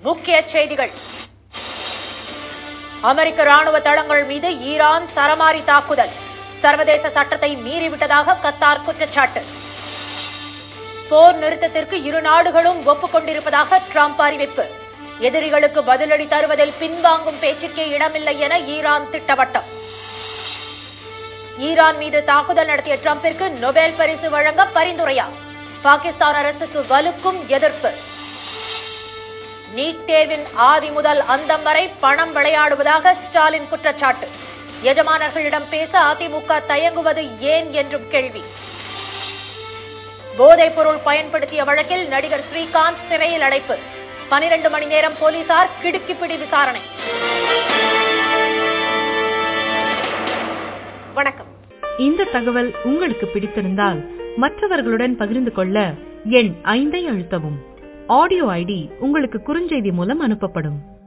முக்கிய செய்திகள் அமெரிக்க ராணுவ தளங்கள் மீது ஈரான் சரமாரி தாக்குதல் சர்வதேச சட்டத்தை மீறிவிட்டதாக கத்தார் குற்றச்சாட்டு போர் நிறுத்தத்திற்கு இரு நாடுகளும் ஒப்புக்கொண்டிருப்பதாக ட்ரம்ப் அறிவிப்பு எதிரிகளுக்கு பதிலடி தருவதில் பின்வாங்கும் பேச்சுக்கே இடமில்லை என ஈரான் திட்டவட்டம் ஈரான் மீது தாக்குதல் நடத்திய ட்ரம்பிற்கு நொபேல் பரிசு வழங்க பரிந்துரையா பாகிஸ்தான் அரசுக்கு வலுக்கும் எதிர்ப்பு நீட் தேர்வின் ஆதி முதல் அந்தம் வரை பணம் விளையாடுவதாக ஸ்டாலின் குற்றச்சாட்டு எஜமானர்களிடம் பேச அதிமுக தயங்குவது ஏன் என்றும் கேள்வி போதைப் பொருள் பயன்படுத்திய வழக்கில் நடிகர் ஸ்ரீகாந்த் சிறையில் அடைப்பு பனிரெண்டு மணி நேரம் போலீசார் கிடுக்கிப்பிடி விசாரணை வணக்கம் இந்த தகவல் உங்களுக்கு பிடித்திருந்தால் மற்றவர்களுடன் பகிர்ந்து கொள்ள எண் ஐந்தை அழுத்தவும் ஆடியோ ஐடி உங்களுக்கு குறுஞ்செய்தி மூலம் அனுப்பப்படும்